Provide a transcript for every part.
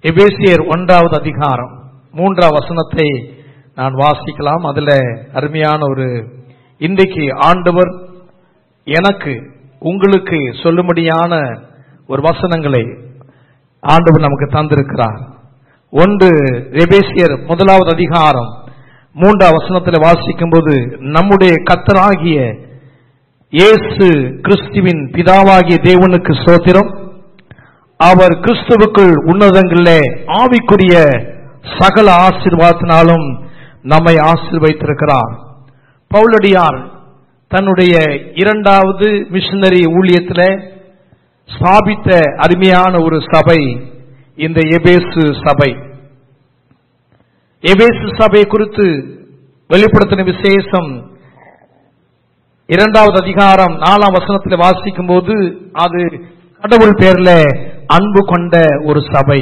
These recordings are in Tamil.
எபேசியர் ஒன்றாவது அதிகாரம் மூன்றாம் வசனத்தை நான் வாசிக்கலாம் அதுல அருமையான ஒரு இன்றைக்கு ஆண்டவர் எனக்கு உங்களுக்கு சொல்லும்படியான ஒரு வசனங்களை ஆண்டவர் நமக்கு தந்திருக்கிறார் ஒன்று எபேசியர் முதலாவது அதிகாரம் மூன்றாம் வசனத்தில் வாசிக்கும் போது நம்முடைய கத்தராகிய இயேசு கிறிஸ்துவின் பிதாவாகிய தேவனுக்கு சோத்திரம் அவர் கிறிஸ்துவுக்குள் உன்னதங்களிலே ஆவிக்குரிய சகல ஆசீர்வாதத்தினாலும் நம்மை ஆசீர்வைத்திருக்கிறார் பவுலடியார் தன்னுடைய இரண்டாவது மிஷனரி ஊழியத்தில் ஸ்தாபித்த அருமையான ஒரு சபை இந்த எபேசு சபை எபேசு சபை குறித்து வெளிப்படுத்தின விசேஷம் இரண்டாவது அதிகாரம் நாலாம் வசனத்தில் வாசிக்கும் போது அது கடவுள் பேர்ல அன்பு கொண்ட ஒரு சபை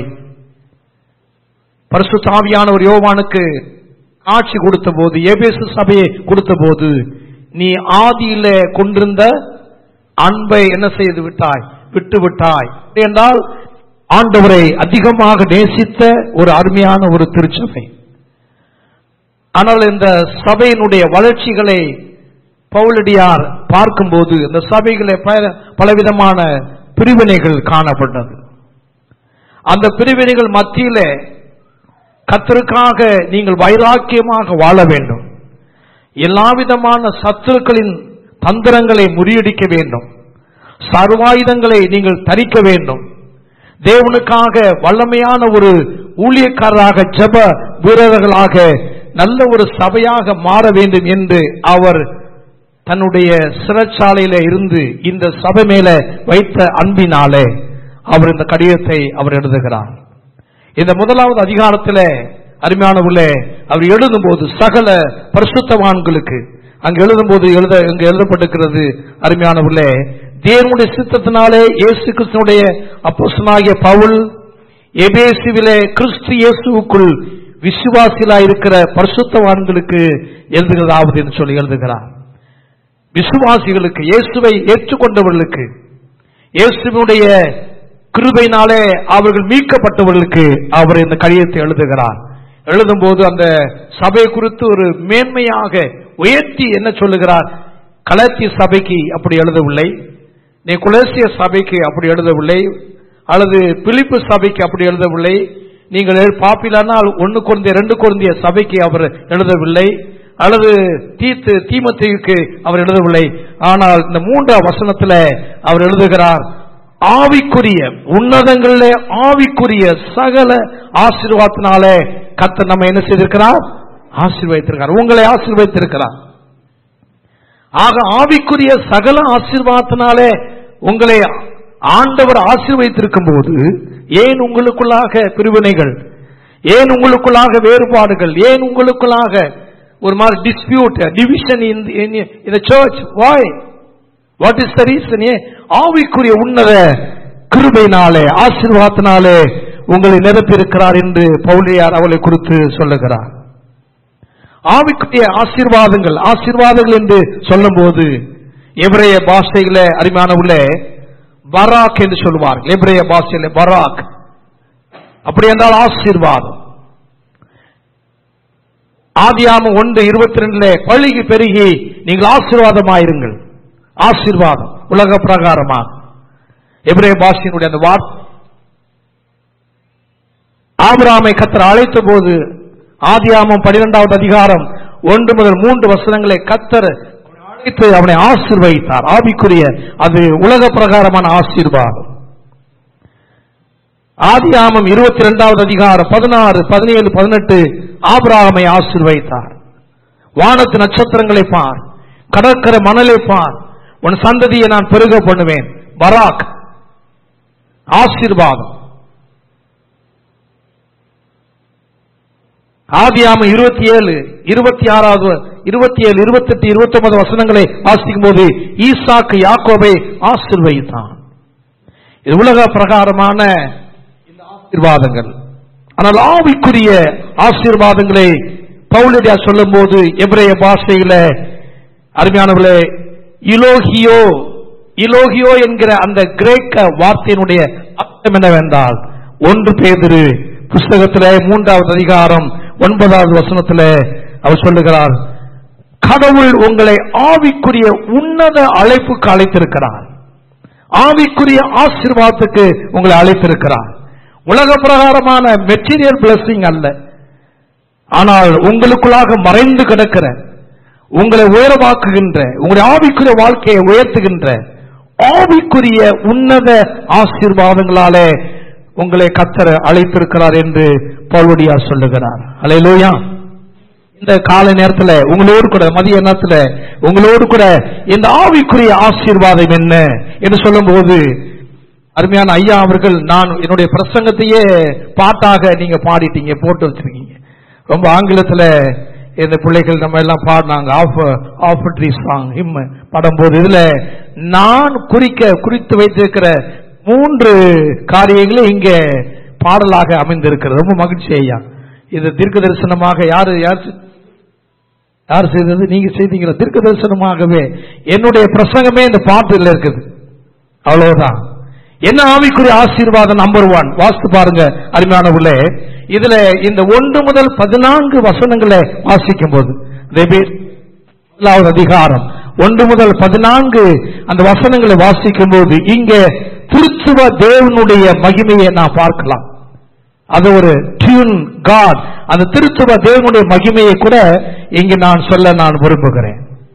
பரிசுத்தாவியான ஒரு யோவானுக்கு காட்சி கொடுத்த போது ஏபேசு சபையை கொடுத்த போது நீ ஆதியில கொண்டிருந்த அன்பை என்ன செய்து விட்டாய் விட்டு விட்டாய் என்றால் ஆண்டவரை அதிகமாக நேசித்த ஒரு அருமையான ஒரு திருச்சபை ஆனால் இந்த சபையினுடைய வளர்ச்சிகளை பவுலடியார் பார்க்கும்போது இந்த சபைகளை பல- பலவிதமான பிரிவினைகள் காணப்பட்டது அந்த பிரிவினைகள் மத்தியிலே கத்தருக்காக நீங்கள் வைராக்கியமாக வாழ வேண்டும் எல்லா விதமான சத்துருக்களின் தந்திரங்களை முறியடிக்க வேண்டும் சர்வாயுதங்களை நீங்கள் தரிக்க வேண்டும் தேவனுக்காக வல்லமையான ஒரு ஊழியக்காரராக ஜெப வீரர்களாக நல்ல ஒரு சபையாக மாற வேண்டும் என்று அவர் தன்னுடைய சிறைச்சாலையில இருந்து இந்த சபை மேல வைத்த அன்பினாலே அவர் இந்த கடிதத்தை அவர் எழுதுகிறார் இந்த முதலாவது அதிகாரத்தில் அருமையானவுள்ளே அவர் எழுதும்போது சகல பரிசுத்தவான்களுக்கு அங்கு எழுதும்போது எழுத இங்கு எழுதப்பட்டிருக்கிறது அருமையானவுள்ளே தேவனுடைய சித்தத்தினாலே இயேசு கிறிஸ்துனுடைய அப்போஸ்தலனாகிய பவுல் எபேசுவிலே கிறிஸ்து இயேசுவுக்குள் விசுவாசிகளா இருக்கிற பரிசுத்தவான்களுக்கு எழுதுகிறதாவது என்று சொல்லி எழுதுகிறார் விசுவாசிகளுக்கு இயேசுவை ஏற்றுக்கொண்டவர்களுக்கு இயேசுவினுடைய கிருபையினாலே அவர்கள் மீட்கப்பட்டவர்களுக்கு அவர் இந்த கடிதத்தை எழுதுகிறார் எழுதும்போது அந்த சபை குறித்து ஒரு மேன்மையாக உயர்த்தி என்ன சொல்லுகிறார் கலத்திய சபைக்கு அப்படி எழுதவில்லை நீ குலேசிய சபைக்கு அப்படி எழுதவில்லை அல்லது பிலிப்பு சபைக்கு அப்படி எழுதவில்லை நீங்கள் பாப்பிலானால் ஒன்னு குழந்தைய ரெண்டு குழந்தைய சபைக்கு அவர் எழுதவில்லை அல்லது தீத்து தீமத்தைக்கு அவர் எழுதவில்லை ஆனால் இந்த மூன்றாம் வசனத்துல அவர் எழுதுகிறார் ஆவிக்குரிய உன்னதங்களிலே ஆவிக்குரிய சகல ஆசீர்வாதத்தினாலே கர்த்தர் நம்ம என்ன செய்திருக்கிறார் ஆசீர்வதித்திருக்கிறார் உங்களை ஆசீர்வதித்திருக்கிறார் ஆக ஆவிக்குரிய சகல ஆசீர்வாதத்தினாலே உங்களை ஆண்டவர் ஆசீர்வதித்திருக்கும் போது ஏன் உங்களுக்குள்ளாக பிரிவினைகள் ஏன் உங்களுக்குள்ளாக வேறுபாடுகள் ஏன் உங்களுக்குள்ளாக ஒரு மாதிரி டிஸ்பியூட் டிவிஷன் இந்த church why what is the reason ஏன் ஆவிக்குரிய உன்னத கிருபையினாலே ஆசீர்வாதத்தினாலே உங்களை நிரப்பியிருக்கிறார் என்று பவுலியார் அவளை குறித்து சொல்லுகிறார் ஆவிக்குரிய ஆசீர்வாதங்கள் ஆசீர்வாதங்கள் என்று சொல்லும்போது எபிரேய பாஷையில அருமையான உள்ள பராக் என்று சொல்லுவார்கள் எபிரேய பாஷையில பராக் அப்படி என்றால் ஆசீர்வாதம் ஆதியாம ஒன்று இருபத்தி ரெண்டுல பழுகி பெருகி நீங்கள் ஆசீர்வாதமாயிருங்கள் ஆசீர்வாதம் உலக பிரகாரமாக எபிரேய பாஷையினுடைய அந்த வார்த்தை ஆபிராமை கத்தர் அழைத்த போது ஆதியாமம் பனிரெண்டாவது அதிகாரம் ஒன்று முதல் மூன்று வசனங்களை கத்தர் அழைத்து அவனை ஆசீர்வதித்தார் ஆவிக்குரிய அது உலக பிரகாரமான ஆசீர்வாதம் ஆதியாமம் இருபத்தி இரண்டாவது அதிகாரம் பதினாறு பதினேழு பதினெட்டு ஆபிராமை ஆசீர்வதித்தார் வானத்து நட்சத்திரங்களை பார் கடற்கரை மணலை பார் உன் சந்ததியை நான் பெருக பண்ணுவேன் பராக் ஆசீர்வாதம் ஆதியாம இருபத்தி ஏழு இருபத்தி ஆறாவது இருபத்தி ஏழு இருபத்தி எட்டு இருபத்தி ஒன்பது வசனங்களை வாசிக்கும் போது ஈசாக்கு யாக்கோபை ஆசிர்வதித்தான் இது உலக பிரகாரமான இந்த ஆசீர்வாதங்கள் ஆனால் ஆவிக்குரிய ஆசீர்வாதங்களை பவுலடியா சொல்லும் போது எபிரேய பாஷையில அருமையானவர்களே இலோகியோ இலோகியோ என்கிற அந்த கிரேக்க வார்த்தையினுடைய அர்த்தம் என்னவென்றால் ஒன்று பேதிரு புஸ்தகத்திலே மூன்றாவது அதிகாரம் ஒன்பதாவது வசனத்திலே அவர் சொல்லுகிறார் கடவுள் உங்களை ஆவிக்குரிய உன்னத அழைப்புக்கு அழைத்திருக்கிறார் ஆவிக்குரிய ஆசீர்வாதத்துக்கு உங்களை அழைத்திருக்கிறார் உலக பிரகாரமான மெட்டீரியல் பிளஸிங் அல்ல ஆனால் உங்களுக்குள்ளாக மறைந்து கிடக்கிற உங்களை உயரமாக்குகின்ற உங்களுடைய ஆவிக்குரிய வாழ்க்கையை உயர்த்துகின்ற ஆவிக்குரிய உன்னத ஆசீர்வாதங்களாலே உங்களை கத்தர அழைத்திருக்கிறார் என்று பவுலடியார் சொல்லுகிறார் அலையிலோயா இந்த காலை நேரத்துல உங்களோடு கூட மதிய நேரத்துல உங்களோடு கூட இந்த ஆவிக்குரிய ஆசீர்வாதம் என்ன என்று சொல்லும்போது அருமையான ஐயா அவர்கள் நான் என்னுடைய பிரசங்கத்தையே பாட்டாக நீங்க பாடிட்டீங்க போட்டு வச்சிருக்கீங்க ரொம்ப ஆங்கிலத்துல இந்த பிள்ளைகள் நம்ம எல்லாம் பாடினாங்க ஆஃப் ஆஃப் ட்ரீ சாங் ஹிம் பாடும்போது இதுல நான் குறிக்க குறித்து வைத்திருக்கிற மூன்று காரியங்களும் இங்க பாடலாக அமைந்திருக்கிறது ரொம்ப மகிழ்ச்சி ஐயா இது தீர்க்க தரிசனமாக யாரு யார் செ- யார் செய்தது நீங்க செய்தீங்களா தீர்க்க தரிசனமாகவே என்னுடைய பிரசங்கமே இந்த பாட்டுல இருக்குது அவ்வளவுதான் என்ன ஆவிக்குரிய ஆசீர்வாதம் நம்பர் ஒன் வாஸ்து பாருங்க அருமையானவர்களே இதுல இந்த ஒன்று முதல் பதினான்கு வசனங்களை வாசிக்கும் போது முதலாவது அதிகாரம் ஒன்று முதல் பதினான்கு அந்த வசனங்களை வாசிக்கும் போது இங்க திருத்துவ தேவனுடைய மகிமையை நான் பார்க்கலாம் அது ஒரு டியூன் காட் அந்த திருத்துவ தேவனுடைய மகிமையை கூட இங்கு நான் சொல்ல நான் விரும்புகிறேன்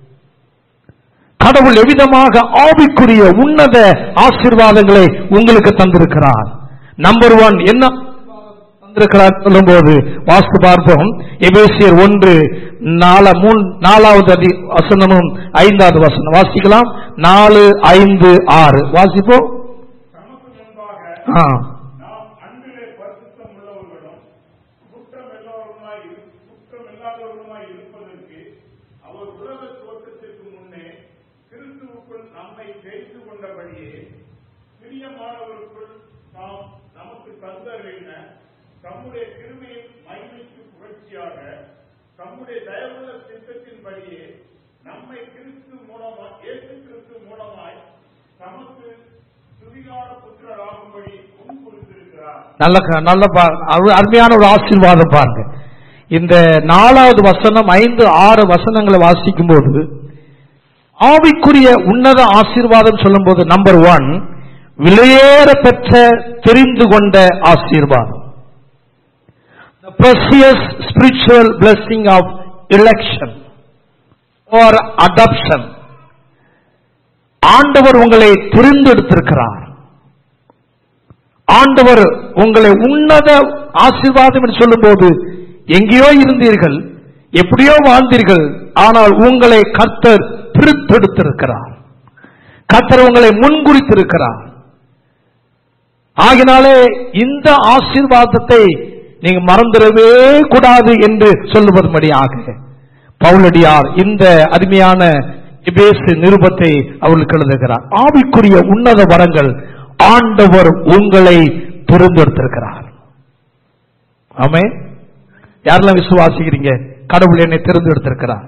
கடவுள் எவ்விதமாக ஆவிக்குரிய உன்னத ஆசீர்வாதங்களை உங்களுக்கு தந்திருக்கிறார் நம்பர் ஒன் என்ன தந்திருக்கிறார் சொல்லும்போது வாஸ்து பார்ப்போம் எபேசியர் ஒன்று நாலா மூன் நாலாவது அதி வசனமும் ஐந்தாவது வசனம் வாசிக்கலாம் நாலு ஐந்து ஆறு வாசிப்போம் தமக்கு முன்பாக ஆ. நாம் அன்பிலே பரிசுத்தம் உள்ளவர்களும் குற்றம் இல்லாதவருமாய் இரு- குற்றம் இல்லாதவருமாய் இருப்பதற்கு அவர் உலக தோற்றத்திற்கு முன்னே கிறிஸ்துவுக்குள் நம்மை தெரிந்து கொண்டபடியே பிரியமானவருக்குள் நாம் நமக்கு தந்தறின தம்முடைய கிருமையின் மகிமைக்கு புகழ்ச்சியாக தம்முடைய தயவுள்ள திட்டத்தின்படியே நம்மை கிறிஸ்து மூலமாய் இயேசு கிறிஸ்து மூலமாய் தமக்கு சுவிகார புத்திரராகும்படி முன் குறித்திருக்கிறார் நல்ல க- நல்ல பா- அரு- அருமையான ஒரு ஆசீர்வாதம் பாருங்க இந்த நாலாவது வசனம் ஐந்து ஆறு வசனங்களை வாசிக்கும் போது ஆவிக்குரிய உன்னத ஆசீர்வாதம் சொல்லும்போது நம்பர் ஒன் விலையேற பெற்ற தெரிந்து கொண்ட ஆசீர்வாதம் the precious spiritual blessing of election or adoption ஆண்டவர் உங்களை தெரிந்தெடுத்திருக்கிறார் ஆண்டவர் உங்களை உன்னத ஆசீர்வாதம் என்று சொல்லும்போது எங்கேயோ இருந்தீர்கள் எப்படியோ வாழ்ந்தீர்கள் ஆனால் உங்களை கர்த்தர் பிரித்தெடுத்திருக்கிறார் கர்த்தர் உங்களை முன்குறித்திருக்கிறார் ஆகினாலே இந்த ஆசீர்வாதத்தை நீங்க மறந்துடவே கூடாது என்று சொல்லுவதுபடியாக பவுலடியார் இந்த அருமையான எபேசு நிருபத்தை அவர்களுக்கு எழுதுகிறார் ஆவிக்குரிய உன்னத வரங்கள் ஆண்டவர் உங்களை தெரிந்தெடுத்திருக்கிறார் ஆமே யாரெல்லாம் விசுவாசிக்கிறீங்க கடவுள் என்னை தெரிந்தெடுத்திருக்கிறார்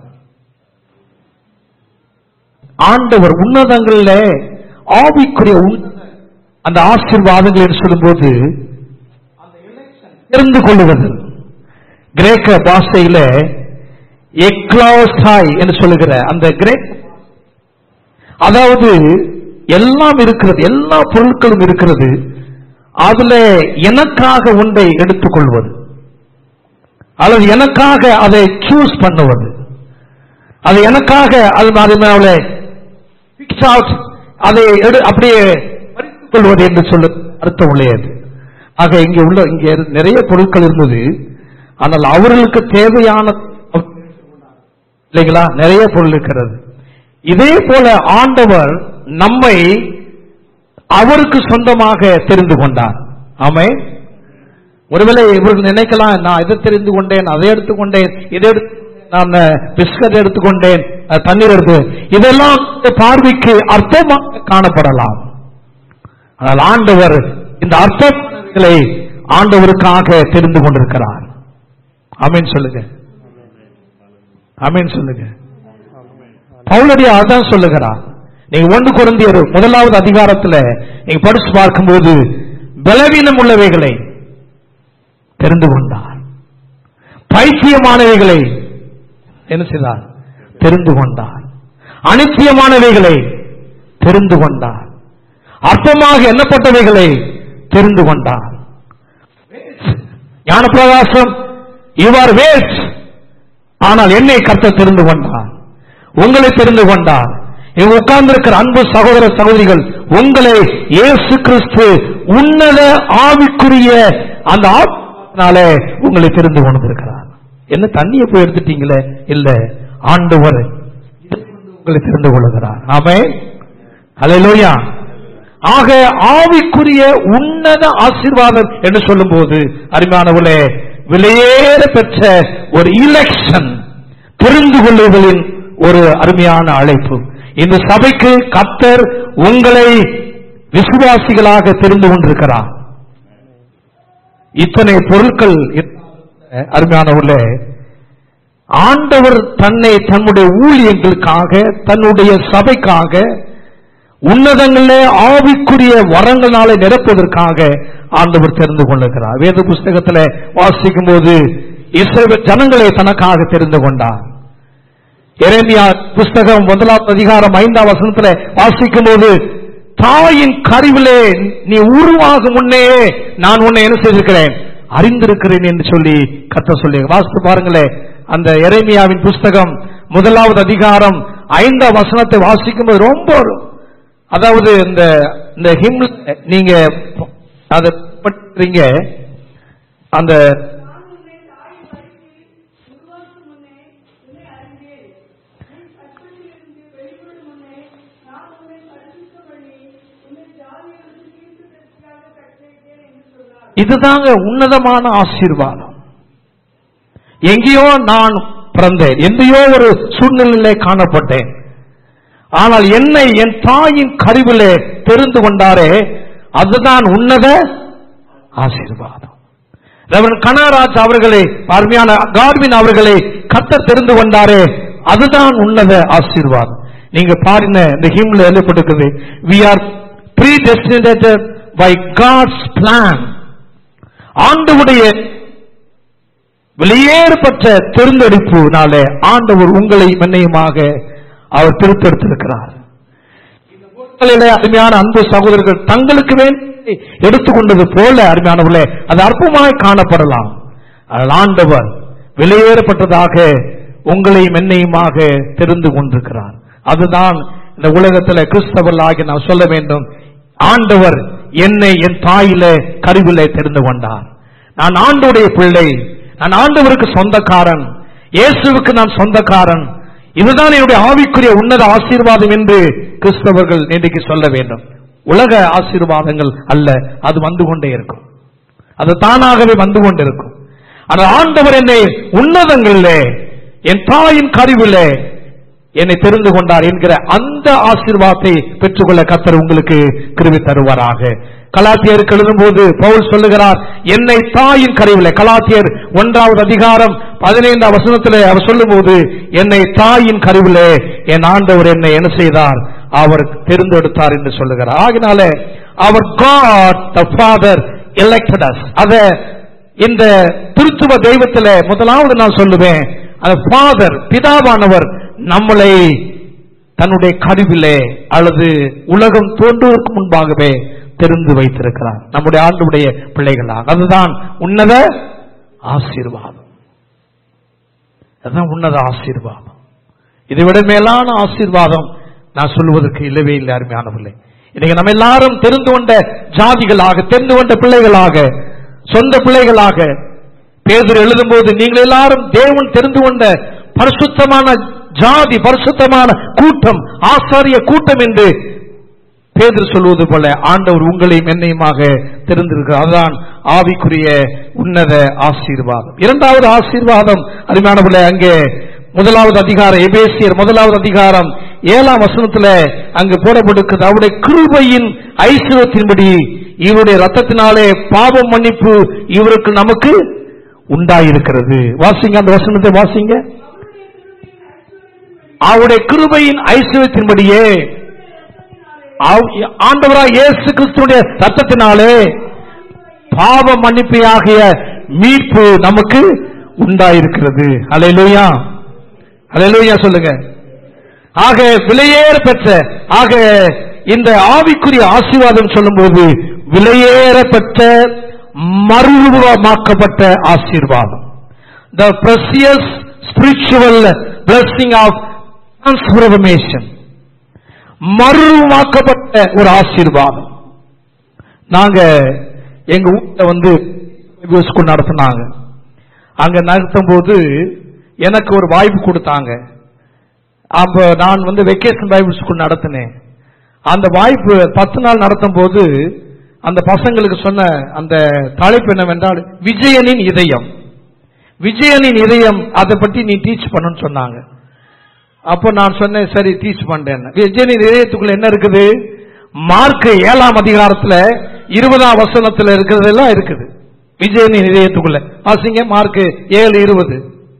ஆண்டவர் உன்னதங்கள்ல ஆவிக்குரிய உன்னத அந்த ஆசீர்வாதங்கள் என்று சொல்லும்போது தெரிந்து கொள்ளுவது கிரேக்க பாஷையில எக்லாசாய் என்று சொல்லுகிற அந்த கிரேக் அதாவது எல்லாம் இருக்கிறது எல்லா பொருட்களும் இருக்கிறது அதுல எனக்காக ஒன்றை எடுத்துக்கொள்வது அல்லது எனக்காக அதை சூஸ் பண்ணுவது அது எனக்காக அது மாதிரி பிக்ஸ் அவுட் அதை எடு அப்படியே பறித்துக் கொள்வது என்று சொல்ல அர்த்தம் உள்ளது ஆக இங்கே உள்ள இங்கே நிறைய பொருட்கள் இருந்தது ஆனால் அவர்களுக்கு தேவையான இல்லைங்களா நிறைய பொருள் இருக்கிறது இதே போல ஆண்டவர் நம்மை அவருக்கு சொந்தமாக தெரிந்து கொண்டார் ஆமே ஒருவேளை இவர்கள் நினைக்கலாம் நான் இதை தெரிந்து கொண்டேன் அதை எடுத்துக்கொண்டேன் இதை எடுத்து நான் பிஸ்கட் எடுத்துக்கொண்டேன் அஹ், தண்ணீர் எடுத்து இதெல்லாம் பார்வைக்கு அர்த்தமாக காணப்படலாம் ஆனால் ஆண்டவர் இந்த அர்த்தங்களை ஆண்டவருக்காக தெரிந்து கொண்டிருக்கிறார் ஆமென் சொல்லுங்க ஆமென் சொல்லுங்க பவுலடியா அதான் சொல்லுகிறார் நீங்க ஒன்று குழந்தையர் முதலாவது அதிகாரத்துல நீங்க படிச்சு பார்க்கும்போது பலவீனம் உள்ளவைகளை தெரிந்து கொண்டார் பைத்தியமானவைகளை என்ன செய்தார் தெரிந்து கொண்டார் அனித்தியமானவைகளை தெரிந்து கொண்டார் அற்பமாக எண்ணப்பட்டவைகளை தெரிந்து கொண்டார் ஞானப்பிரகாசம் இவ்வாறு வேஸ்ட் ஆனால் என்னை கர்த்த தெரிந்து கொண்டார் உங்களை தெரிந்து கொண்டார் இங்க உட்கார்ந்திருக்கிற அன்பு சகோதர சகோதரிகள் உங்களை இயேசு கிறிஸ்து உன்னத ஆவிக்குரிய அந்த ஆவினாலே உங்களை தெரிந்து கொண்டிருக்கிறார் என்ன தண்ணியை போய் எடுத்துட்டீங்களே இல்ல ஆண்டவர் உங்களை தெரிந்து கொள்ளுகிறார் ஆமே அல்லேலூயா ஆக ஆவிக்குரிய உன்னத ஆசீர்வாதம் என்று சொல்லும்போது அருமையானவர்களே விலையேற பெற்ற ஒரு இலெக்ஷன் தெரிந்து கொள்ளுதலின் ஒரு அருமையான அழைப்பு இந்த சபைக்கு கத்தர் உங்களை விசுவாசிகளாக தெரிந்து கொண்டிருக்கிறார் இத்தனை பொருட்கள் அருமையானவர்களே ஆண்டவர் தன்னை தன்னுடைய ஊழியங்களுக்காக தன்னுடைய சபைக்காக உன்னதங்களிலே ஆவிக்குரிய வரங்களாலே நிரப்புவதற்காக ஆண்டவர் தெரிந்து கொள்ளுகிறார் வேத புஸ்தகத்தில் வாசிக்கும் போது இஸ்ரவேல் ஜனங்களை தனக்காக தெரிந்து கொண்டார் எரேமியா புஸ்தகம் முதலாவது அதிகாரம் ஐந்தாம் வசனத்துல வாசிக்கும் போது தாயின் கருவிலே நீ உருவாகும் முன்னே நான் உன்னை என்ன செய்திருக்கிறேன் அறிந்திருக்கிறேன் என்று சொல்லி கத்த சொல்லி வாசித்து பாருங்களேன் அந்த எரேமியாவின் புஸ்தகம் முதலாவது அதிகாரம் ஐந்தாம் வசனத்தை வாசிக்கும் போது ரொம்ப அதாவது இந்த இந்த ஹிம் நீங்க அதை பண்றீங்க அந்த நான் உன்னை தாயின் வயிற்றில் உருவாக்கும் முன்னே உன்னை அறிந்தேன். நீ கற்பத்திலிருந்து வெளிப்படும் முன்னே நான் உன்னை பரிசுத்தம் பண்ணி, உன்னை ஜாதிகளுக்கு தீர்க்கதரிசியாக கட்டளையிட்டேன் என்று சொன்னார். இதுதாங்க உன்னதமான ஆசீர்வாதம் எங்கேயோ நான் பிறந்தேன் எங்கேயோ ஒரு சூழ்நிலையிலே காணப்பட்டேன் ஆனால் என்னை என் தாயின் கருவிலே தெரிந்து கொண்டாரே அதுதான் உன்னத ஆசீர்வாதம் ரெவரன் கனகராஜ் அவர்களை அருமையான கார்வின் அவர்களை கத்தர் தெரிந்து கொண்டாரே அதுதான் உன்னத ஆசீர்வாதம் நீங்க பாருங்க இந்த ஹிம்ல எழுதப்பட்டிருக்குது we are predestinated by God's plan ஆண்டவுடைய வெளியேறப்பட்ட தேர்ந்தெடுப்புனாலே ஆண்டவர் உங்களை மென்னையுமாக அவர் திருத்தெடுத்திருக்கிறார் பொருட்களிலே அருமையான அன்பு சகோதரர்கள் தங்களுக்கு வேண்டி எடுத்துக்கொண்டது போல அருமையானவர்களே அது அற்பமாய் காணப்படலாம் ஆனால் ஆண்டவர் வெளியேறப்பட்டதாக உங்களையும் என்னையுமாக தெரிந்து கொண்டிருக்கிறார் அதுதான் இந்த உலகத்தில் கிறிஸ்தவர்களாகி நான் சொல்ல வேண்டும் ஆண்டவர் என்னை என் தாயிலே கருவிலே தெரிந்து கொண்டார் நான் ஆண்டவருடைய பிள்ளை நான் ஆண்டவருக்கு சொந்தக்காரன் இயேசுவுக்கு நான் சொந்தக்காரன் இதுதான் என்னுடைய ஆவிக்குரிய உன்னத ஆசீர்வாதம் என்று கிறிஸ்தவர்கள் இன்றைக்கு சொல்ல வேண்டும் உலக ஆசீர்வாதங்கள் அல்ல அது வந்து கொண்டே இருக்கும் அது தானாகவே வந்து கொண்டிருக்கும் ஆனால் ஆண்டவர் என்னை உன்னதங்களிலே என் தாயின் கருவிலே என்னை தெரிந்து கொண்டார் என்கிற அந்த ஆசீர்வாதத்தை பெற்றுக்கொள்ள கத்தர் உங்களுக்கு கிருவி தருவாராக கலாத்தியருக்கு எழுதும்போது பவுல் சொல்லுகிறார் என்னை தாயின் கருவிலே கலாத்தியர் ஒன்றாவது அதிகாரம் பதினைந்தாம் வசனத்திலே அவர் சொல்லும்போது என்னை தாயின் கருவிலே என் ஆண்டவர் என்னை என்ன செய்தார் அவர் தெரிந்தெடுத்தார் என்று சொல்லுகிறார் ஆகினாலே அவர் God the Father elected us அத இந்த திருத்துவ தெய்வத்திலே முதலாவது நான் சொல்லுவேன் அந்த ஃபாதர் பிதாவானவர் நம்மளை தன்னுடைய கருவிலே அல்லது உலகம் தோன்றுவதற்கு முன்பாகவே தெரிந்து வைத்திருக்கிறார் நம்முடைய ஆண்டுடைய பிள்ளைகளாக அதுதான் உன்னத ஆசீர்வாதம் அதுதான் உன்னத ஆசீர்வாதம் இதை விட மேலான ஆசீர்வாதம் நான் சொல்லுவதற்கு இல்லவே இல்லை அருமையானவில்லை இன்னைக்கு நம்ம எல்லாரும் தெரிந்து கொண்ட ஜாதிகளாக தெரிந்து கொண்ட பிள்ளைகளாக சொந்த பிள்ளைகளாக பேதர் எழுதும்போது நீங்கள் எல்லாரும் தேவன் தெரிந்து கொண்ட பரிசுத்தமான ஜாதி பரிசுத்தமான கூட்டம் ஆசாரிய கூட்டம் என்று பேதர் சொல்வது போல ஆண்டவர் உங்களையும் என்னையுமாக தெரிந்திருக்கிறார் அதுதான் ஆவிக்குரிய உன்னத ஆசீர்வாதம் இரண்டாவது ஆசீர்வாதம் அருமையானவர்களே அங்கே முதலாவது அதிகாரம் எபேசியர் முதலாவது அதிகாரம் ஏழாம் வசனத்துல அங்கு போடப்பட்டிருக்கிறது அவருடைய கிருபையின் ஐஸ்வரத்தின்படி இவருடைய ரத்தத்தினாலே பாவம் மன்னிப்பு இவருக்கு நமக்கு உண்டாயிருக்கிறது வாசிங்க அந்த வசனத்தை வாசிங்க அவருடைய கிருபையின் ஐஸ்வரத்தின்படியே அவ்- ஆண்டவராய் இயேசு கிறிஸ்துடைய ரத்தத்தினாலே பாவ மன்னிப்பையாகிய மீட்பு நமக்கு உண்டாயிருக்கிறது அலையிலூயா அலையிலூயா சொல்லுங்க ஆக விலையேற பெற்ற ஆக இந்த ஆவிக்குரிய ஆசீர்வாதம் சொல்லும்போது விலையேற பெற்ற மறுரூபமாக்கப்பட்ட ஆசீர்வாதம் த precious spiritual blessing of transformation மறுரூபமாக்கப்பட்ட ஒரு ஆசீர்வாதம் நாங்க எங்க ஊர்ல வந்து ஸ்கூல் நடத்தினாங்க அங்க நடத்தும் போது எனக்கு ஒரு வாய்ப்பு கொடுத்தாங்க அப்ப நான் வந்து வெக்கேஷன் பைபிள் ஸ்கூல் நடத்தினேன் அந்த வாய்ப்பு பத்து நாள் நடத்தும் போது அந்த பசங்களுக்கு சொன்ன அந்த தலைப்பு என்னவென்றால் விஜயனின் இதயம் விஜயனின் இதயம் அதை பத்தி நீ டீச் பண்ணுன்னு சொன்னாங்க அப்போ நான் சொன்னேன் சரி டீச் பண்றேன் விஜயனின் இதயத்துக்குள்ள என்ன இருக்குது மார்க் ஏழாம் அதிகாரத்துல இருபதாம் வசனத்துல இருக்கிறதெல்லாம் இருக்குது விஜயனின் இதயத்துக்குள்ள வாசிங்க மார்க் ஏழு இருபது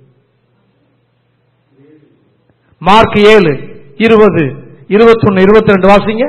மார்க் ஏழு இருபது இருபத்தொன்னு இருபத்தி ரெண்டு வாசிங்க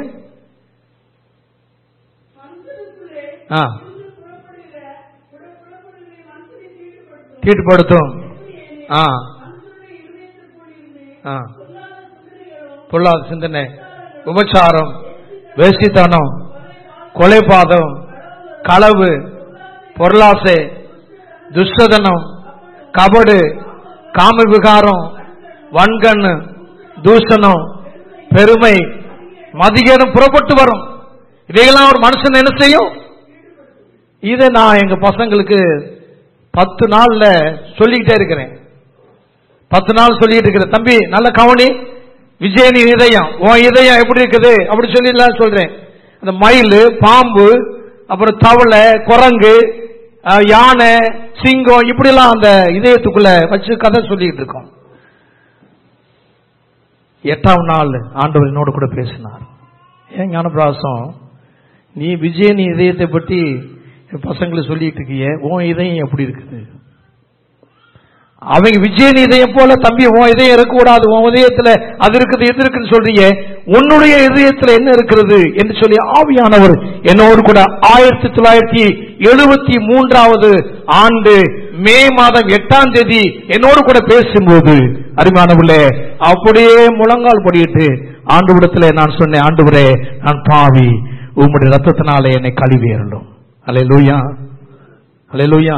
மனுஷனுக்குள்ளே ஆ இருந்து புறப்படுகிற புற- புறப்படுகிற மனுஷனை தீட்டுப்படுத்தும் தீட்டுப்படுத்தும் ஆ மனுஷனுடைய இருதயத்திற்குள்ளிருந்து ஆ பொல்லாத சிந்தனைகளும் பொல்லாத சிந்தனை உபச்சாரம் வேசித்தனம் கொலைபாதம் களவு பொருளாசை துஷ்டதனம் கபடு காம விகாரம் வன்கண்ணு தூஷணம் பெருமை மதிகேடும் புறப்பட்டு வரும் இதையெல்லாம் ஒரு மனுஷன் என்ன செய்யும் இதை நான் எங்க பசங்களுக்கு பத்து நாள்ல சொல்லிக்கிட்டே இருக்கிறேன் பத்து நாள் சொல்லிட்டு இருக்கிறேன் தம்பி நல்ல கவனி விஜயனி இதயம் உன் இதயம் எப்படி இருக்குது அப்படி சொல்லிடலாம் சொல்றேன் அந்த மயில் பாம்பு அப்புறம் தவளை குரங்கு அஹ், யானை சிங்கம் இப்படிலாம் அந்த இதயத்துக்குள்ள வச்சு கதை சொல்லிட்டு இருக்கோம் எட்டாம் நாள் ஆண்டவர் என்னோட கூட பேசினார் ஏன் ஞானபிராசம் நீ விஜயனி இதயத்தை பற்றி என் பசங்களுக்கு சொல்லிட்டு இருக்கிய உன் இதயம் எப்படி இருக்குது அவங்க விஜயன் இதயம் போல தம்பி உன் இதயம் இருக்கக்கூடாது உன் இதயத்துல அது இருக்குது இது இருக்குன்னு சொல்றீங்க உன்னுடைய இதயத்துல என்ன இருக்கிறது என்று சொல்லி ஆவியானவர் என்னோடு கூட ஆயிரத்தி தொள்ளாயிரத்தி எழுபத்தி மூன்றாவது ஆண்டு மே மாதம் எட்டாம் தேதி என்னோடு கூட பேசும்போது அருமையானவர்களே அப்படியே முழங்கால் படியிட்டு ஆண்டு நான் சொன்னேன் ஆண்டவரே நான் பாவி உம்முடைய ரத்தத்தினாலே என்னை கழுவியறலும் அலை லூயா அலை லூயா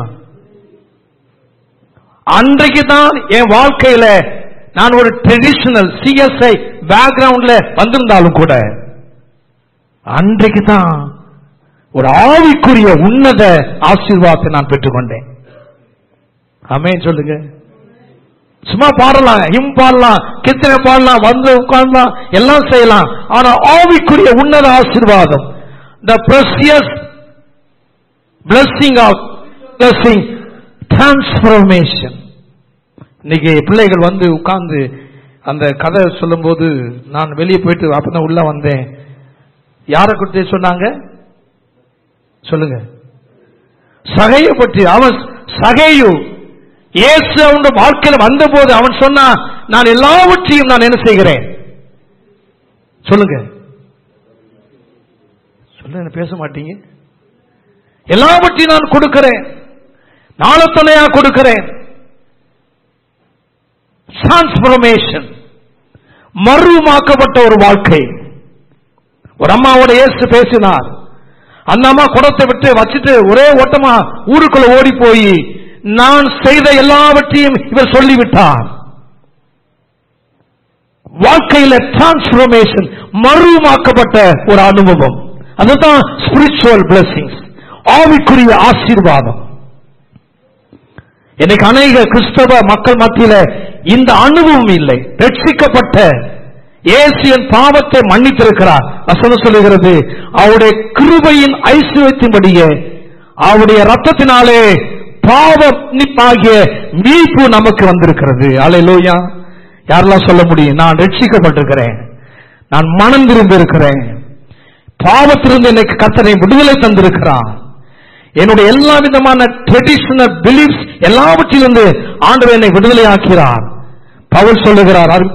அன்றைக்கு தான் என் வாழ்க்கையில நான் ஒரு ட்ரெடிஷனல் சிஎஸ்ஐ பேக்ரவுண்ட்ல வந்திருந்தாலும் கூட அன்றைக்கு தான் ஒரு ஆவிக்குரிய உன்னத ஆசீர்வாதத்தை நான் பெற்றுக்கொண்டேன் அமேன் சொல்லுங்க சும்மா பாடலாம் ஹிம் பாடலாம் கித்தனை பாடலாம் வந்து உட்கார்லாம் எல்லாம் செய்யலாம் ஆனா ஆவிக்குரிய உன்னத ஆசீர்வாதம் the precious blessing of blessing transformation இன்னைக்கு பிள்ளைகள் வந்து உட்கார்ந்து அந்த கதை சொல்லும்போது நான் வெளியே போயிட்டு அப்பதான் உள்ள வந்தேன் யாரை குறித்து சொன்னாங்க சொல்லுங்க சகைய பற்றி அவன் சகையு இயேசு அவனுடைய வாழ்க்கையில வந்தபோது அவன் சொன்னான் நான் எல்லாவற்றையும் நான் என்ன செய்கிறேன் சொல்லுங்க சொல்லுங்க பேச மாட்டீங்க எல்லாவற்றையும் நான் கொடுக்கிறேன் நாளத்தனையா கொடுக்கிறேன் டிரான்ஸ்பர்மேஷன் மறுமாக்கப்பட்ட ஒரு வாழ்க்கை ஒரு அம்மாவோட இயேசு பேசினார் அந்த அம்மா குடத்தை விட்டு வச்சுட்டு ஒரே ஓட்டமா ஊருக்குள்ள ஓடி போய் நான் செய்த எல்லாவற்றையும் இவர் சொல்லிவிட்டார் வாழ்க்கையில டிரான்ஸ்பர்மேஷன் மறுமாக்கப்பட்ட ஒரு அனுபவம் அதுதான் ஸ்பிரிச்சுவல் பிளஸிங்ஸ் ஆவிக்குரிய ஆசீர்வாதம் இன்னைக்கு அநேக கிறிஸ்தவ மக்கள் மத்தியில இந்த அனுபவம் இல்லை ரட்சிக்கப்பட்ட இயேசியன் பாவத்தை மன்னித்திருக்கிறார் வசனம் சொல்லுகிறது அவருடைய கிருபையின் ஐஸ்வர்யத்தின்படியே அவருடைய ரத்தத்தினாலே பாவ மன்னிப்பாகிய மீட்பு நமக்கு வந்திருக்கிறது அலையிலோயா யாரெல்லாம் சொல்ல முடியும் நான் ரட்சிக்கப்பட்டிருக்கிறேன் நான் மனம் திரும்பி இருக்கிறேன் பாவத்திலிருந்து எனக்கு கத்தனை விடுதலை தந்திருக்கிறான் என்னுடைய எல்லா விதமான ட்ரெடிஷனல் பிலீஃப்ஸ் எல்லாவற்றிலிருந்து ஆண்டவர் என்னை விடுதலை ஆக்கிறார் பவுல் சொல்லுகிறார் அரு-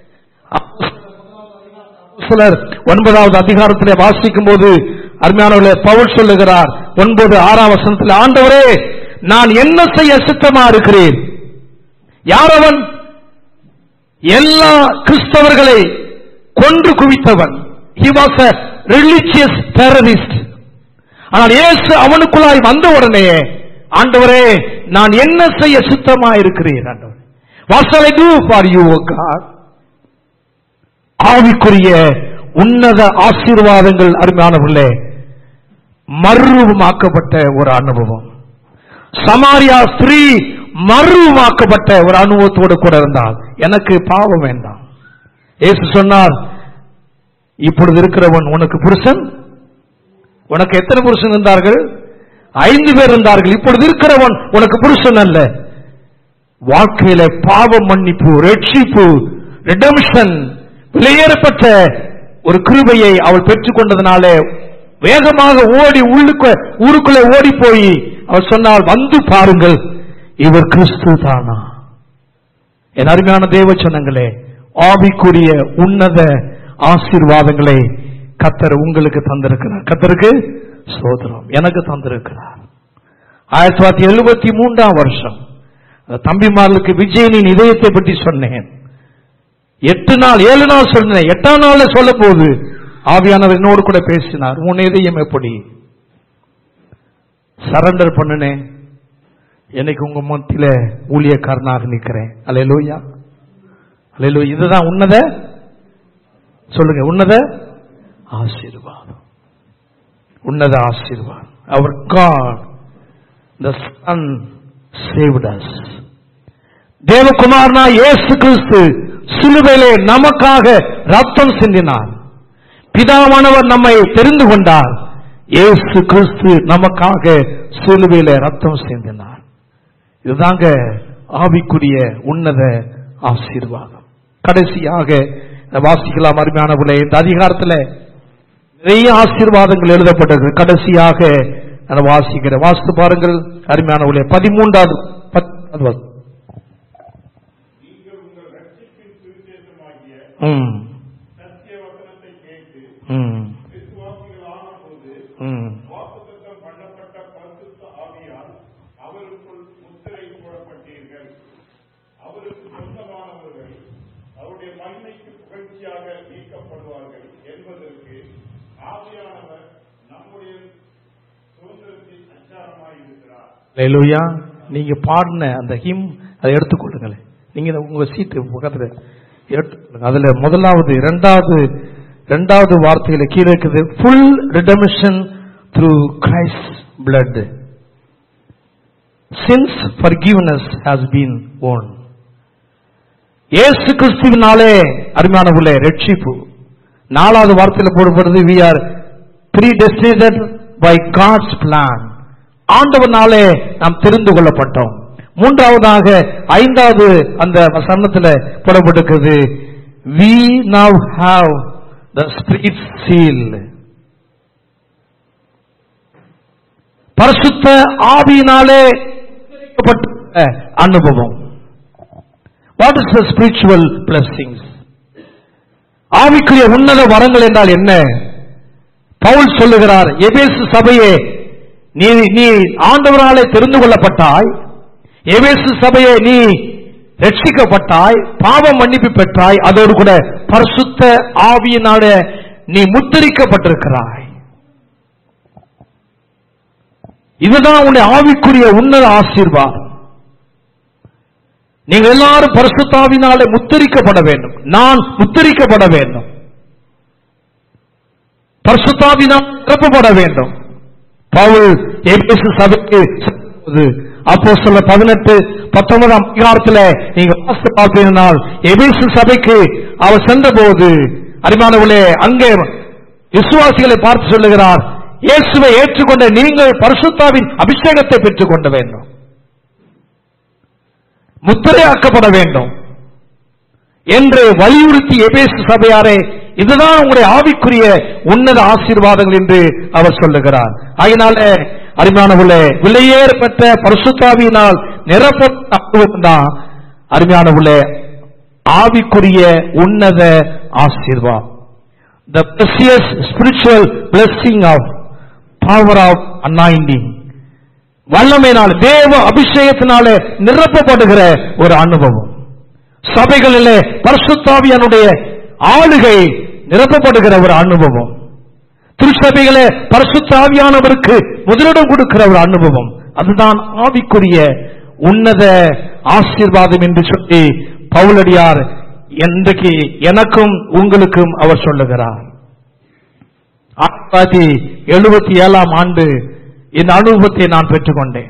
சிலர் ஒன்பதாவது அதிகாரத்திலே வாசிக்கும் போது அருமையானவர்களே பவுல் சொல்லுகிறார் ஒன்பது ஆறாம் வசனத்தில் ஆண்டவரே நான் என்ன செய்ய சித்தமா இருக்கிறேன் யார் அவன் எல்லா கிறிஸ்தவர்களை கொன்று குவித்தவன் he was a religious terrorist ஆனால் இயேசு அவனுக்குள்ளாய் வந்த உடனே ஆண்டவரே நான் என்ன செய்ய சித்தமா இருக்கிறேன் ஆண்டவரே what shall I do for you O God ஆவிக்குரிய உன்னத ஆசீர்வாதங்கள் அருமையானவர்களே மர்வமாக்கப்பட்ட ஒரு அனுபவம் சமாரியா ஸ்திரீ மர்வமாக்கப்பட்ட ஒரு அனுபவத்தோடு கூட இருந்தால் எனக்கு பாவம் வேண்டாம் இயேசு சொன்னார் இப்பொழுது இருக்கிறவன் உனக்கு புருஷன் உனக்கு எத்தனை புருஷன் இருந்தார்கள் ஐந்து பேர் இருந்தார்கள் இப்பொழுது இருக்கிறவன் உனக்கு புருஷன் அல்ல வாழ்க்கையில பாவ மன்னிப்பு ரட்சிப்பு ரிடம்ஷன் விலையேறப்பட்ட ஒரு கிருபையை அவள் பெற்றுக் கொண்டதனாலே வேகமாக ஓடி உள்ளுக்கு ஊருக்குள்ளே ஓடி போய் அவள் சொன்னால் வந்து பாருங்கள் இவர் கிறிஸ்து தானா என் அருமையான தேவ சொன்னங்களே ஆவிக்குரிய உன்னத ஆசீர்வாதங்களை கத்தர் உங்களுக்கு தந்திருக்கிறார் கத்தருக்கு சோதரம் எனக்கு தந்திருக்கிறார் ஆயிரத்தி தொள்ளாயிரத்தி எழுபத்தி மூன்றாம் வருஷம் அந்த தம்பிமார்களுக்கு விஜயனின் இதயத்தை பற்றி சொன்னேன் எட்டு நாள் ஏழு நாள் சொன்னேன் எட்டாம் நாள்ல சொல்ல போது ஆவியானவர் என்னோடு கூட பேசினார் உன் இதயம் எப்படி சரண்டர் பண்ணுனேன் என்னைக்கு உங்க மத்தியில ஊழியக்காரனாக நிக்கிறேன் அலையலூயா அலையலூ இதுதான் உன்னத சொல்லுங்க உன்னத ஆசீர்வாதம் உன்னத ஆசீர்வாதம் அவர் God the Son saved us தேவகுமாரனா இயேசு கிறிஸ்து சிலுவையிலே நமக்காக ரத்தம் சிந்தினார் பிதாவானவர் நம்மை தெரிந்து கொண்டார் இயேசு கிறிஸ்து நமக்காக சிலுவையிலே ரத்தம் சிந்தினார் இதுதாங்க ஆவிக்குரிய உன்னத ஆசீர்வாதம் கடைசியாக வாசிக்கலாம் அருமையானவர்களே இந்த அதிகாரத்தில் நிறைய ஆசீர்வாதங்கள் எழுதப்பட்டது கடைசியாக நான் வாசிக்கிறேன் வாசித்து பாருங்கள் அருமையானவர்களே பதிமூன்றாவது பத்தாவது வசனம். நீங்கள் உங்கள் ரட்சிப்பின் சுவிசேஷமாகிய ம் சத்திய வசனத்தை கேட்டு ம் விசுவாசிகளான போது ம் வாக்குத்தத்தம் பண்ணப்பட்ட பரிசுத்த ஆவியால் அவருக்குள் முத்திரை போடப்பட்டீர்கள் அவருக்கு சொந்தமானவர்கள் அவருடைய மகிமைக்கு புகழ்ச்சியாக நீக்கப்படுவார்கள் என்பதற்கு ஆவியானவர் நம்முடைய சுதந்திரத்தின் அச்சாரமாயிருக்கிறார் ஹalleluya நீங்க பாடின அந்த ஹிம் அதை எடுத்துக்கொள்ளுங்களேன் நீங்க இதை உங்க சீட்டு பக்கத்துல எடுத்துக்கொள்ளுங்க அதுல முதலாவது இரண்டாவது இரண்டாவது வார்த்தையில கீழே இருக்குது full redemption through Christ blood sins forgiveness has been own இயேசு கிறிஸ்துவினாலே அருமையானவுள்ளே ரட்சிப்பு நாலாவது வார்த்தையில போடப்படுது we are predestinated by God's plan ஆண்டவனாலே நாம் தெரிந்து கொள்ளப்பட்டோம் மூன்றாவதாக ஐந்தாவது அந்த வசனத்துல போடப்பட்டிருக்கிறது we now have the Spirit seal பரிசுத்த ஆவியினாலே உச்சரிக்கப்பட்ட அனுபவம் what is the spiritual blessings ஆவிக்குரிய உன்னத வரங்கள் என்றால் என்ன பவுல் சொல்லுகிறார் எபேசு சபையே நீ நீ ஆண்டவராலே தெரிந்து கொள்ளப்பட்டாய் எபேசு சபையே நீ ரட்சிக்கப்பட்டாய் பாவ மன்னிப்பு பெற்றாய் அதோடு கூட பரிசுத்த ஆவியினால நீ முத்திரிக்கப்பட்டிருக்கிறாய் இதுதான் உன்னை ஆவிக்குரிய உன்னத ஆசீர்வாதம் நீங்கள் எல்லாரும் பரிசுத்தாவினாலே முத்திரிக்கப்பட வேண்டும் நான் முத்திரிக்கப்பட வேண்டும் பரிசுத்தாவினால் நிரப்பப்பட வேண்டும் பவுல் எபேசு சபைக்கு அப்போ சொல்ல பதினெட்டு பத்தொன்பதாம் அதிகாரத்தில் நீங்க வாசித்து பார்த்தீங்கன்னால் எபேசு சபைக்கு அவர் சென்றபோது அறிமானவர்களே அங்கே விசுவாசிகளை பார்த்து சொல்லுகிறார் இயேசுவை ஏற்றுக்கொண்ட நீங்கள் பரிசுத்தாவின் அபிஷேகத்தை பெற்றுக் கொள்ள வேண்டும் முத்திரையாக்கப்பட வேண்டும் என்று வலியுறுத்தி எபேசு சபையாரே இதுதான் உங்களுடைய ஆவிக்குரிய உன்னத ஆசீர்வாதங்கள் என்று அவர் சொல்லுகிறார் அதனால அருமையானவுள்ளே விலையேறப்பட்ட பரிசுத்தாவியினால் நிரப்பதான் அருமையானவுள்ளே ஆவிக்குரிய உன்னத ஆசீர்வாதம் the precious spiritual blessing of power of anointing வல்லமையினால் தேவ அபிஷேகத்தினாலே நிரப்பப்படுகிற ஒரு அனுபவம் சபைகளிலே பரிசுத்தாவியனுடைய ஆளுகை நிரப்பப்படுகிற ஒரு அனுபவம் திருச்சபைகளே பரிசுத்தாவியானவருக்கு முதலிடம் கொடுக்கிற ஒரு அனுபவம் அதுதான் ஆவிக்குரிய உன்னத ஆசீர்வாதம் என்று சொல்லி பவுலடியார் இன்றைக்கு எனக்கும் உங்களுக்கும் அவர் சொல்லுகிறார் ஆயிரத்தி தொள்ளாயிரத்தி எழுபத்தி ஏழாம் ஆண்டு இந்த அனுபவத்தை நான் பெற்றுக்கொண்டேன்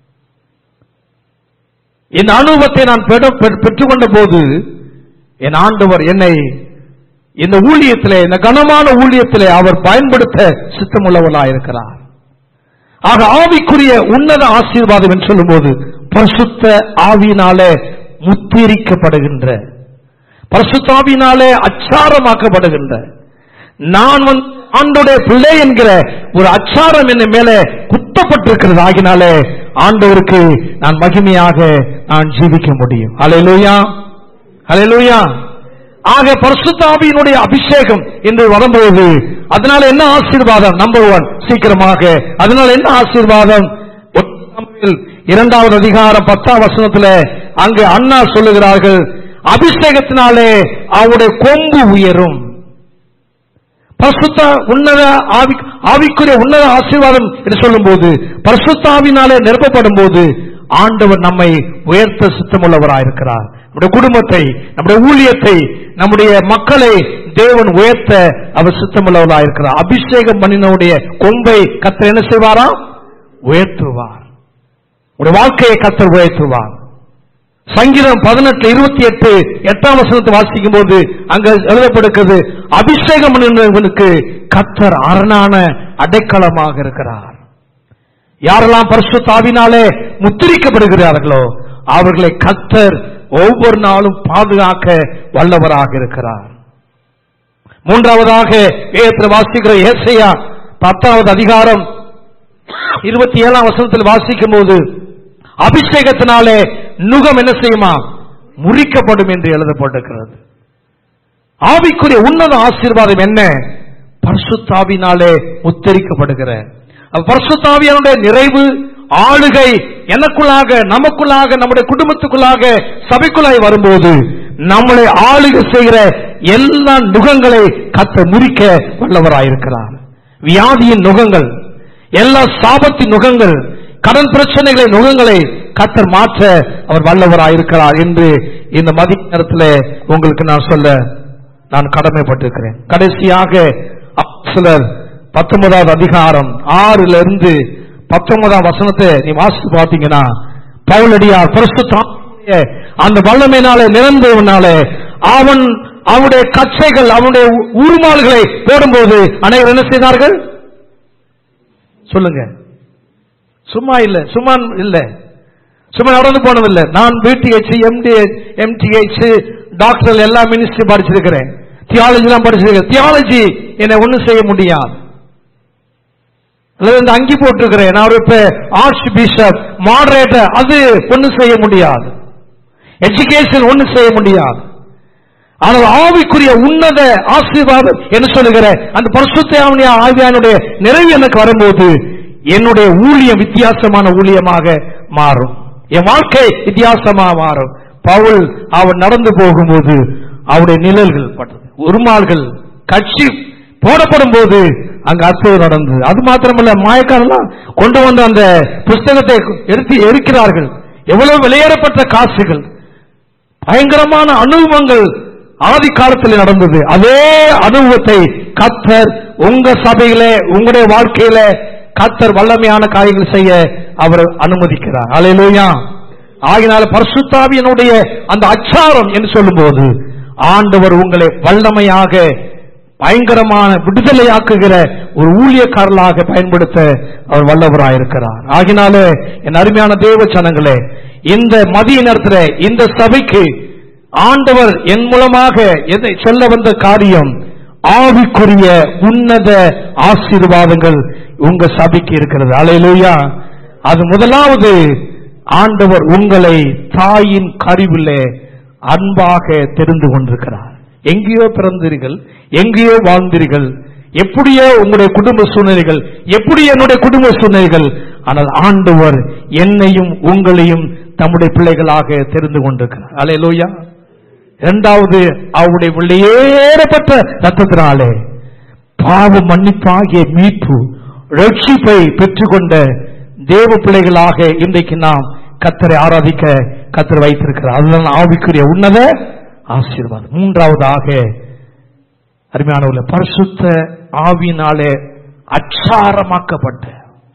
இந்த அனுபவத்தை நான் பெற- பெ- பெற்றுக்கொண்ட போது என் ஆண்டவர் என்னை இந்த ஊழியத்திலே இந்த கனமான ஊழியத்திலே அவர் பயன்படுத்த சித்தமுள்ளவர்களாயிருக்கிறார் ஆக ஆவிக்குரிய உன்னத ஆசீர்வாதம் என்று சொல்லும்போது பரிசுத்த ஆவியினாலே முத்திரிக்கப்படுகின்ற பரிசுத்தாவினாலே அச்சாரமாக்கப்படுகின்ற நான் வந்து ஆண்டோடைய பிள்ளை என்கிற ஒரு அச்சாரம் என்ன மேலே குத்தப்பட்டிருக்கிறது ஆகினாலே ஆண்டவருக்கு நான் மகிமையாக நான் ஜீவிக்க முடியும் அலையலூயா அலையலூயா ஆக பரிசுத்தாவியினுடைய அபிஷேகம் என்று வரும்போது அதனால என்ன ஆசீர்வாதம் நம்பர் ஒன் சீக்கிரமாக அதனால என்ன ஆசீர்வாதம் ஒன்று சாமுவேல் இரண்டாவது அதிகாரம் பத்தாம் வசனத்துல அங்கு அண்ணா சொல்லுகிறார்கள் அபிஷேகத்தினாலே அவருடைய கொம்பு உயரும் பரிசுத்த உன்னத ஆவி ஆவிக்குரிய உன்னத ஆசீர்வாதம் என்று சொல்லும்போது பரிசுத்தாவினாலே நிரப்பப்படும் போது ஆண்டவர் நம்மை உயர்த்த சித்தமுள்ளவராயிருக்கிறார் நம்முடைய குடும்பத்தை நம்முடைய ஊழியத்தை நம்முடைய மக்களை தேவன் உயர்த்த அவர் சித்தமுள்ளவராயிருக்கிறார் அபிஷேகம் பண்ணினவுடைய கொம்பை கத்தர் என்ன செய்வாரா உயர்த்துவார் உடைய வாழ்க்கையை கத்தர் உயர்த்துவார் சங்கீதம் பதினெட்டு இருபத்தி எட்டு எட்டாம் வசனத்தை வாசிக்கும் போது அங்க எழுதப்படுகிறது அபிஷேகம் பண்ணினவனுக்கு கத்தர் அரணான அடைக்கலமாக இருக்கிறார் யாரெல்லாம் பரிசுத்தாவினாலே முத்திரிக்கப்படுகிறார்களோ அவர்களை கத்தர் ஒவ்வொரு நாளும் பாதுகாக்க வல்லவராக இருக்கிறார் மூன்றாவதாக வேதத்தில் வாசிக்கிற ஏசையா பத்தாவது அதிகாரம் இருபத்தி ஏழாம் வசனத்தில் வாசிக்கும் போது அபிஷேகத்தினாலே நுகம் என்ன செய்யுமா முறிக்கப்படும் என்று எழுதப்பட்டிருக்கிறது ஆவிக்குரிய உன்னத ஆசீர்வாதம் என்ன பரிசுத்தாவினாலே உத்தரிக்கப்படுகிற அப்ப பரிசுத்தாவியானுடைய நிறைவு ஆளுகை எனக்குள்ளாக நமக்குள்ளாக நம்முடைய குடும்பத்துக்குள்ளாக சபைக்குள்ளாய் வரும்போது நம்மளை ஆளுகை செய்கிற எல்லா நுகங்களை கத்த முறிக்க வல்லவராயிருக்கிறார் வியாதியின் நுகங்கள் எல்லா சாபத்தின் நுகங்கள் கடன் பிரச்சனைகளை நுகங்களை கத்தர் மாற்ற அவர் வல்லவராயிருக்கிறார் என்று இந்த மதிய நேரத்தில் உங்களுக்கு நான் சொல்ல நான் கடமைப்பட்டிருக்கிறேன் கடைசியாக சிலர் பத்தொன்பதாவது அதிகாரம் ஆறுல இருந்து பத்தொன்பதாம் வசனத்தை நீ வாசித்து பார்த்தீங்கன்னா பவுலடியார் பரிசுத்தாவிய அந்த வல்லமையினாலே நிரம்புவனாலே அவன் அவனுடைய கச்சைகள் அவனுடைய உ- உருமால்களை போடும்போது அனைவரும் என்ன செய்தார்கள் சொல்லுங்க சும்மா இல்ல சும்மா இல்ல சும்மா நடந்து போனதில்லை நான் பிடிஹெச் எம்டி எம்டிஹெச் டாக்டர் எல்லா மினிஸ்ட்ரி படிச்சிருக்கிறேன் தியாலஜி எல்லாம் படிச்சிருக்கேன் தியாலஜி என்னை ஒண்ணும் செய்ய முடியாது அல்லது இந்த அங்கி போட்டிருக்கிறேன் நான் ஒரு இப்ப ஆர்ச் பிஷப் மாடரேட்டர் அது ஒண்ணும் செய்ய முடியாது எஜுகேஷன் ஒண்ணும் செய்ய முடியாது ஆனால் ஆவிக்குரிய உன்னத ஆசீர்வாதம் என்று சொல்லுகிற அந்த பரிசுத்தாவிய ஆவியானுடைய நிறைவு எனக்கு வரும்போது என்னுடைய ஊழியம் வித்தியாசமான ஊழியமாக மாறும் என் வாழ்க்கை வித்தியாசமா மாறும் பவுல் அவன் நடந்து போகும்போது அவருடைய நிழல்கள் பட்டது உருமால்கள் கட்சி போடப்படும் போது அங்க அற்புதம் நடந்தது அது மாத்திரமல்ல மாயக்காரெல்லாம் கொண்டு வந்த அந்த புஸ்தகத்தை எடுத்து எரிக்கிறார்கள் எவ்வளவு வெளியேறப்பட்ட காசுகள் பயங்கரமான அனுபவங்கள் ஆதி காலத்தில் நடந்தது அதே அனுபவத்தை கத்தர் உங்க சபையிலே உங்களுடைய வாழ்க்கையில கத்தர் வல்லமையான காரியங்கள் செய்ய அவர் அனுமதிக்கிறார் அலையிலூயா ஆகினால பரிசுத்தாவியனுடைய அந்த அச்சாரம் என்று சொல்லும்போது ஆண்டவர் உங்களை வல்லமையாக பயங்கரமான விடுதலையாக்குகிற ஒரு ஊழியக்காரர்களாக பயன்படுத்த அவர் வல்லவராயிருக்கிறார் ஆகினால என் அருமையான தேவ சனங்களே இந்த மதிய நேரத்துல இந்த சபைக்கு ஆண்டவர் என் மூலமாக எதை சொல்ல வந்த காரியம் ஆவிக்குரிய உன்னத ஆசீர்வாதங்கள் உங்க சபைக்கு இருக்கிறது அலையிலூயா அது முதலாவது ஆண்டவர் உங்களை தாயின் கருவிலே அன்பாக தெரிந்து கொண்டிருக்கிறார் எங்கேயோ பிறந்தீர்கள் எங்கேயோ வாழ்ந்தீர்கள் எப்படியோ உங்களுடைய குடும்ப சூழ்நிலைகள் எப்படி என்னுடைய குடும்ப சூழ்நிலைகள் ஆனால் ஆண்டவர் என்னையும் உங்களையும் தம்முடைய பிள்ளைகளாக தெரிந்து கொண்டிருக்கிறார் அல்லேலூயா இரண்டாவது அவருடைய வெளியேறப்பட்ட ரத்தத்தினாலே பாவ மன்னிப்பாகிய மீட்பு ரட்சிப்பை பெற்றுக்கொண்ட தேவ பிள்ளைகளாக இன்றைக்கு நாம் கத்தரை ஆராதிக்க கத்தர் வைத்திருக்கிறார் அதுதான் ஆவிக்குரிய உன்னத ஆசீர்வாதம் மூன்றாவதாக அருமையானவர்கள பரிசுத்த ஆவியினாலே அச்சாரமாக்கப்பட்ட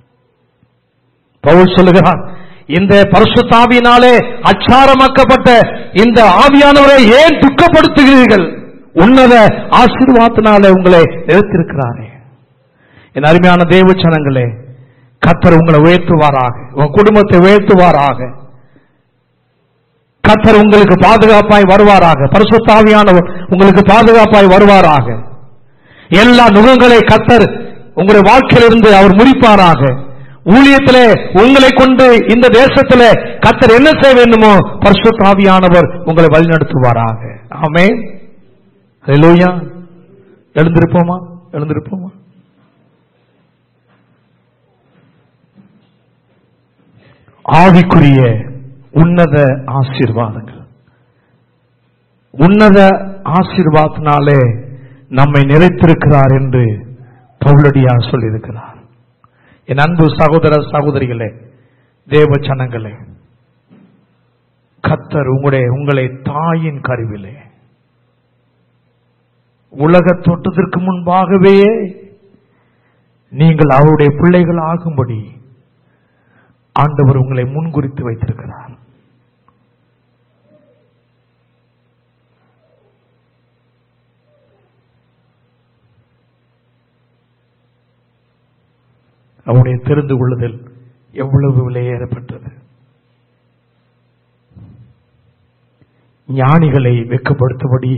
பவுல் சொல்லுகிறான் இந்த பரிசுத்த ஆவியினாலே அச்சாரமாக்கப்பட்ட இந்த ஆவியானவரை ஏன் துக்கப்படுத்துகிறீர்கள் உன்னத ஆசீர்வாதத்தினாலே உங்களை நிறுத்திருக்கிறாரே என் அருமையான தேவச்சனங்களே கத்தர் உங்களை உயர்த்துவாராக உங்க குடும்பத்தை உயர்த்துவாராக கத்தர் உங்களுக்கு பாதுகாப்பாய் வருவாராக பரிசுத்தாவியானவர் உங்களுக்கு பாதுகாப்பாய் வருவாராக எல்லா நுகங்களை கத்தர் உங்களுடைய வாழ்க்கையிலிருந்து அவர் முடிப்பாராக ஊழியத்திலே உங்களை கொண்டு இந்த தேசத்திலே கத்தர் என்ன செய்ய வேண்டுமோ பரிசுத்தாவியானவர் உங்களை வழிநடத்துவாராக ஆமே ஹalleluya எழுந்திருப்போமா எழுந்திருப்போமா ஆவிக்குரிய உன்னத ஆசீர்வாதங்கள் உன்னத ஆசீர்வாதத்தினாலே நம்மை நிறைத்திருக்கிறார் என்று பவுலடியார் சொல்லியிருக்கிறார் என் அன்பு சகோதர சகோதரிகளே தேவ ஜனங்களே கத்தர் உங்களுடைய உங்களை தாயின் கருவிலே உலக தோட்டத்திற்கு முன்பாகவே நீங்கள் அவருடைய பிள்ளைகள் ஆகும்படி ஆண்டவர் உங்களை முன்குறித்து வைத்திருக்கிறார் அவருடைய தெரிந்து கொள்ளுதல் எவ்வளவு விலையேறப்பட்டது ஞானிகளை வெக்கப்படுத்தும்படி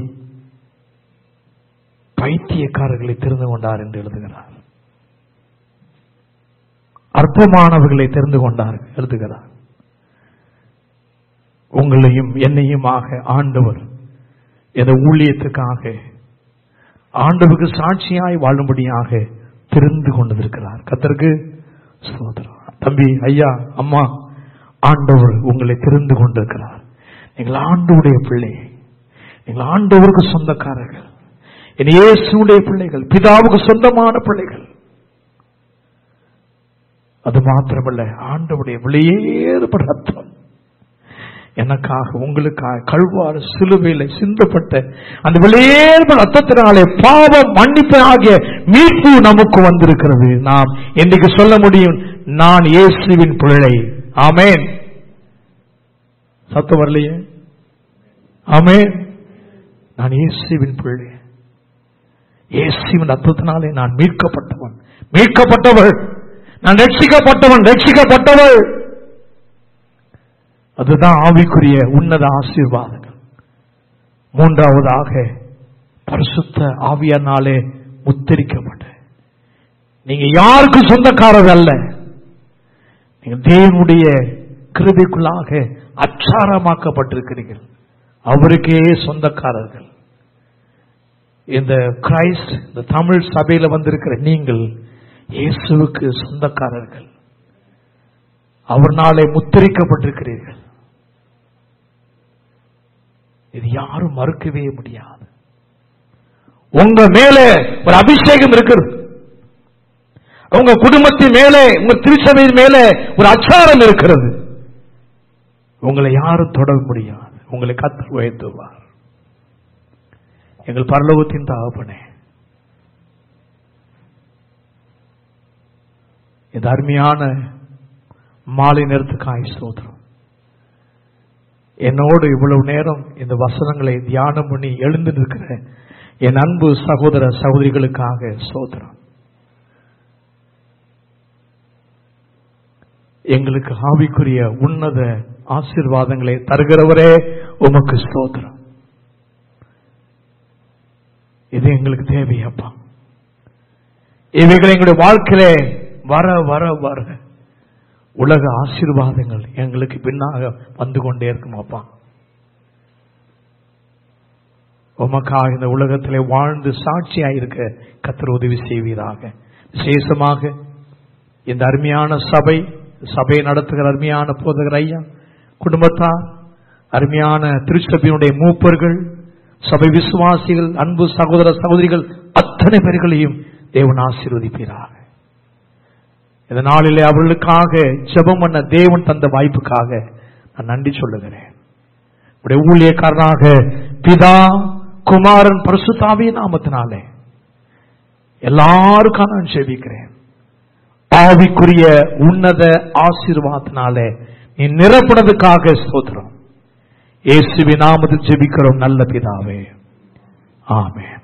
பைத்தியக்காரர்களை தெரிந்து கொண்டார் என்று எழுதுகிறார் அற்பமானவர்களை தெரிந்து கொண்டார் எழுதுகிறார் உங்களையும் என்னையுமாக ஆண்டவர் எந்த ஊழியத்துக்காக ஆண்டவருக்கு சாட்சியாய் வாழும்படியாக தெரிந்து கொண்டிருக்கிறார் கத்தருக்கு ஸ்தோத்திரம் தம்பி ஐயா அம்மா ஆண்டவர் உங்களை தெரிந்து கொண்டிருக்கிறார் நீங்கள் ஆண்டவுடைய பிள்ளை நீங்கள் ஆண்டவருக்கு சொந்தக்காரர்கள் என் இயேசுடைய பிள்ளைகள் பிதாவுக்கு சொந்தமான பிள்ளைகள் அது மாத்திரமல்ல ஆண்டவுடைய வெளியேறுபட ரத்தம் எனக்காக உங்களுக்காக கல்வாறு சிலுவையில் சிந்தப்பட்ட அந்த வெளியேறுபட ரத்தத்தினாலே பாவம் மன்னிப்பு ஆகிய மீட்பு நமக்கு வந்திருக்கிறது நாம் இன்றைக்கு சொல்ல முடியும் நான் இயேசுவின் பிள்ளை ஆமேன் சத்தம் வரலையே ஆமேன் நான் இயேசுவின் பிள்ளை இயேசுவின் ரத்தத்தினாலே நான் மீட்கப்பட்டவன் மீட்கப்பட்டவள் நான் ரட்சிக்கப்பட்டவன் ரட்சிக்கப்பட்டவள் அதுதான் ஆவிக்குரிய உன்னத ஆசீர்வாதங்கள் மூன்றாவதாக பரிசுத்த ஆவியனாலே முத்தரிக்கப்பட்ட நீங்க யாருக்கு சொந்தக்காரர் அல்ல நீங்க தேவனுடைய கிருபைக்குள்ளாக அச்சாரமாக்கப்பட்டிருக்கிறீர்கள் அவருக்கே சொந்தக்காரர்கள் இந்த கிரைஸ்ட் இந்த தமிழ் சபையில வந்திருக்கிற நீங்கள் இயேசுவுக்கு சொந்தக்காரர்கள் அவர்னாலே முத்திரிக்கப்பட்டிருக்கிறீர்கள் இது யாரும் மறுக்கவே முடியாது உங்க மேலே ஒரு அபிஷேகம் இருக்கிறது உங்க குடும்பத்தின் மேலே உங்க திருச்சபையின் மேலே ஒரு அச்சாரம் இருக்கிறது உங்களை யாரும் தொட முடியாது உங்களை கத்தர் உயர்த்துவார் எங்கள் பரலோகத்தின் தகப்பனே இந்த அருமையான மாலை நேரத்துக்காய் சோதரம் என்னோடு இவ்வளவு நேரம் இந்த வசனங்களை தியானம் பண்ணி எழுந்து நிற்கிற என் அன்பு சகோதர சகோதரிகளுக்காக சோதரம் எங்களுக்கு ஆவிக்குரிய உன்னத ஆசீர்வாதங்களை தருகிறவரே உமக்கு ஸ்தோத்திரம் இது எங்களுக்கு தேவையப்பா இவைகள் எங்களுடைய வாழ்க்கையிலே வர வர வர உலக ஆசீர்வாதங்கள் எங்களுக்கு பின்னாக வந்து கொண்டே இருக்கும் அப்பா உமக்காக இந்த உலகத்திலே வாழ்ந்து சாட்சியாயிருக்க கத்தர் உதவி செய்வீராக விசேஷமாக இந்த அருமையான சபை சபையை நடத்துகிற அருமையான போதகர் ஐயா குடும்பத்தார் அருமையான திருச்சபையினுடைய மூப்பர்கள் சபை விசுவாசிகள் அன்பு சகோதர சகோதரிகள் அத்தனை பேர்களையும் தேவன் ஆசீர்வதிப்பீராக இந்த நாளிலே அவர்களுக்காக ஜெபம் பண்ண தேவன் தந்த வாய்ப்புக்காக நான் நன்றி சொல்லுகிறேன் உடைய ஊழியக்காரனாக பிதா குமாரன் பரிசுத்தாவிய நாமத்தினாலே எல்லாருக்காக நான் ஜெபிக்கிறேன் ஆவிக்குரிய உன்னத ஆசீர்வாதத்தினாலே நீ நிரப்புனதுக்காக ஸ்தோத்திரம் இயேசுவின் நாமத்தில் ஜெபிக்கிறோம் நல்ல பிதாவே ஆமென்